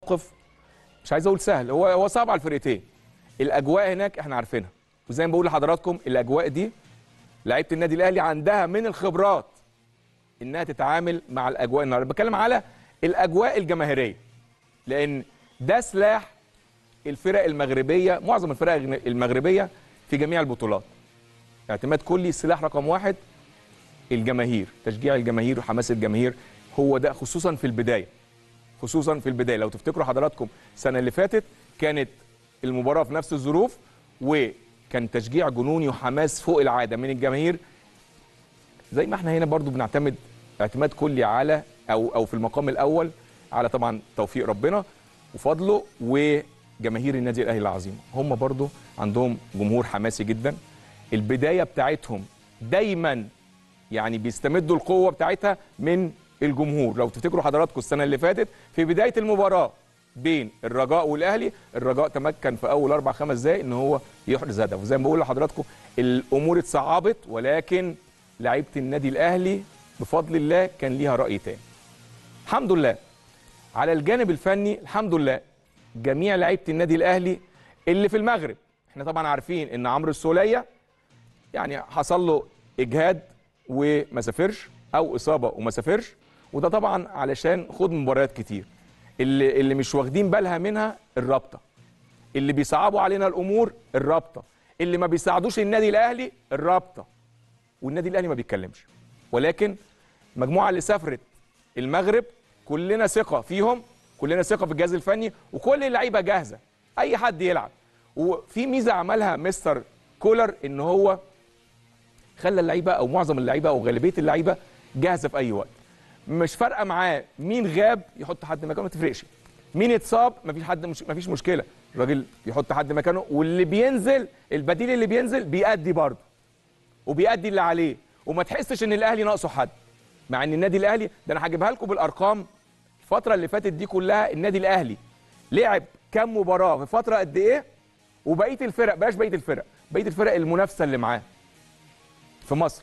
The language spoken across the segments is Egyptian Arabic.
موقف مش عايز اقول سهل هو هو صعب على الفرقتين الاجواء هناك احنا عارفينها وزي ما بقول لحضراتكم الاجواء دي لعيبه النادي الاهلي عندها من الخبرات انها تتعامل مع الاجواء النهارده بتكلم على الاجواء الجماهيريه لان ده سلاح الفرق المغربيه معظم الفرق المغربيه في جميع البطولات اعتماد كلي سلاح رقم واحد الجماهير تشجيع الجماهير وحماس الجماهير هو ده خصوصا في البدايه خصوصا في البدايه لو تفتكروا حضراتكم السنه اللي فاتت كانت المباراه في نفس الظروف وكان تشجيع جنوني وحماس فوق العاده من الجماهير زي ما احنا هنا برضو بنعتمد اعتماد كلي على او او في المقام الاول على طبعا توفيق ربنا وفضله وجماهير النادي الاهلي العظيم هم برضو عندهم جمهور حماسي جدا البدايه بتاعتهم دايما يعني بيستمدوا القوه بتاعتها من الجمهور لو تفتكروا حضراتكم السنه اللي فاتت في بدايه المباراه بين الرجاء والاهلي الرجاء تمكن في اول اربع خمس دقائق ان هو يحرز هدف وزي ما بقول لحضراتكم الامور اتصعبت ولكن لعيبه النادي الاهلي بفضل الله كان ليها راي تاني الحمد لله على الجانب الفني الحمد لله جميع لعيبه النادي الاهلي اللي في المغرب احنا طبعا عارفين ان عمرو السوليه يعني حصل له اجهاد وما سافرش او اصابه وما سافرش وده طبعا علشان خد مباريات كتير اللي اللي مش واخدين بالها منها الرابطه اللي بيصعبوا علينا الامور الرابطه اللي ما بيساعدوش النادي الاهلي الرابطه والنادي الاهلي ما بيتكلمش ولكن المجموعه اللي سافرت المغرب كلنا ثقه فيهم كلنا ثقه في الجهاز الفني وكل اللعيبه جاهزه اي حد يلعب وفي ميزه عملها مستر كولر ان هو خلى اللعيبه او معظم اللعيبه او غالبيه اللعيبه جاهزه في اي وقت مش فارقه معاه مين غاب يحط حد مكانه ما تفرقش مين اتصاب مفيش حد مش مفيش مشكله الراجل يحط حد مكانه واللي بينزل البديل اللي بينزل بيأدي برضه وبيأدي اللي عليه وما تحسش ان الاهلي ناقصه حد مع ان النادي الاهلي ده انا هجيبها لكم بالارقام الفتره اللي فاتت دي كلها النادي الاهلي لعب كام مباراه في فتره قد ايه وبقيه الفرق بلاش بقيه الفرق بقيه الفرق المنافسه اللي معاه في مصر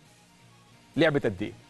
لعبت قد ايه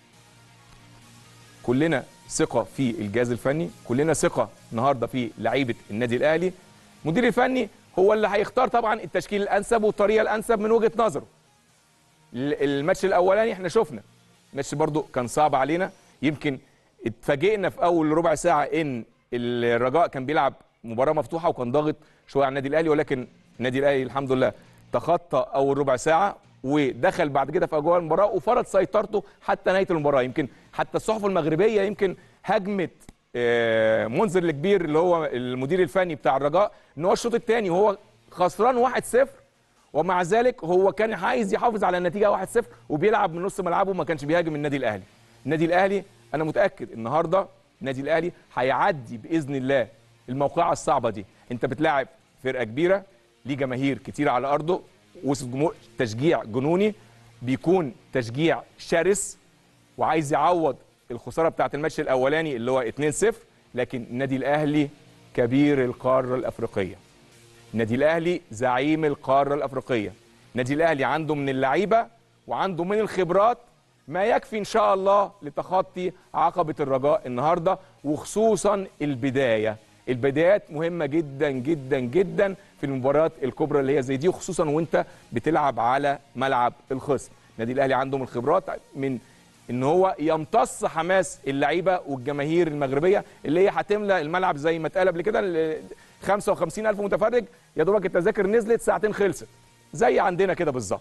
كلنا ثقه في الجهاز الفني كلنا ثقه النهارده في لعيبه النادي الاهلي المدير الفني هو اللي هيختار طبعا التشكيل الانسب والطريقه الانسب من وجهه نظره الماتش الاولاني احنا شفنا الماتش برضو كان صعب علينا يمكن اتفاجئنا في اول ربع ساعه ان الرجاء كان بيلعب مباراه مفتوحه وكان ضاغط شويه على النادي الاهلي ولكن النادي الاهلي الحمد لله تخطى اول ربع ساعه ودخل بعد كده في اجواء المباراه وفرض سيطرته حتى نهايه المباراه يمكن حتى الصحف المغربيه يمكن هجمت منذر الكبير اللي هو المدير الفني بتاع الرجاء ان هو الشوط الثاني وهو خسران 1-0 ومع ذلك هو كان عايز يحافظ على النتيجه 1-0 وبيلعب من نص ملعبه وما كانش بيهاجم النادي الاهلي النادي الاهلي انا متاكد النهارده النادي الاهلي هيعدي باذن الله الموقعه الصعبه دي انت بتلاعب فرقه كبيره ليه جماهير كتير على ارضه وسط جمهور تشجيع جنوني بيكون تشجيع شرس وعايز يعوض الخساره بتاعه الماتش الاولاني اللي هو 2-0 لكن النادي الاهلي كبير القاره الافريقيه النادي الاهلي زعيم القاره الافريقيه النادي الاهلي عنده من اللعيبه وعنده من الخبرات ما يكفي ان شاء الله لتخطي عقبه الرجاء النهارده وخصوصا البدايه البدايات مهمه جدا جدا جدا في المباريات الكبرى اللي هي زي دي وخصوصا وانت بتلعب على ملعب الخصم النادي الاهلي عنده من الخبرات من ان هو يمتص حماس اللعيبه والجماهير المغربيه اللي هي هتملى الملعب زي ما اتقال قبل كده 55000 متفرج يا دوبك التذاكر نزلت ساعتين خلصت زي عندنا كده بالظبط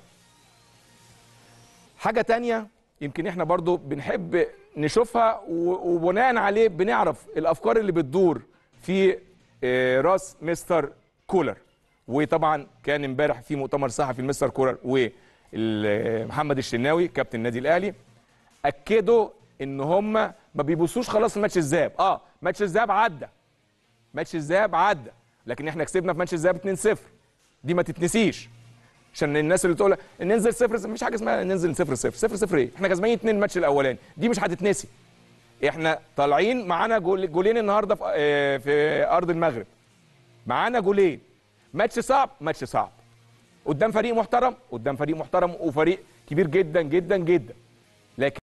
حاجه تانية يمكن احنا برضو بنحب نشوفها وبناء عليه بنعرف الافكار اللي بتدور في راس مستر كولر وطبعا كان امبارح في مؤتمر صحفي لمستر كولر ومحمد الشناوي كابتن النادي الاهلي اكدوا ان هم ما بيبصوش خلاص ماتش الذهاب اه ماتش الذهاب عدى ماتش الذهاب عدى لكن احنا كسبنا في ماتش الذهاب 2-0 دي ما تتنسيش عشان الناس اللي تقول ننزل 0 مفيش حاجه اسمها ننزل 0 0 0 0 ايه احنا كسبانين 2 الماتش الاولاني دي مش هتتنسي احنا طالعين معانا جول جولين النهارده في, في ارض المغرب معانا جولين ماتش صعب ماتش صعب قدام فريق محترم قدام فريق محترم وفريق كبير جدا جدا جدا لكن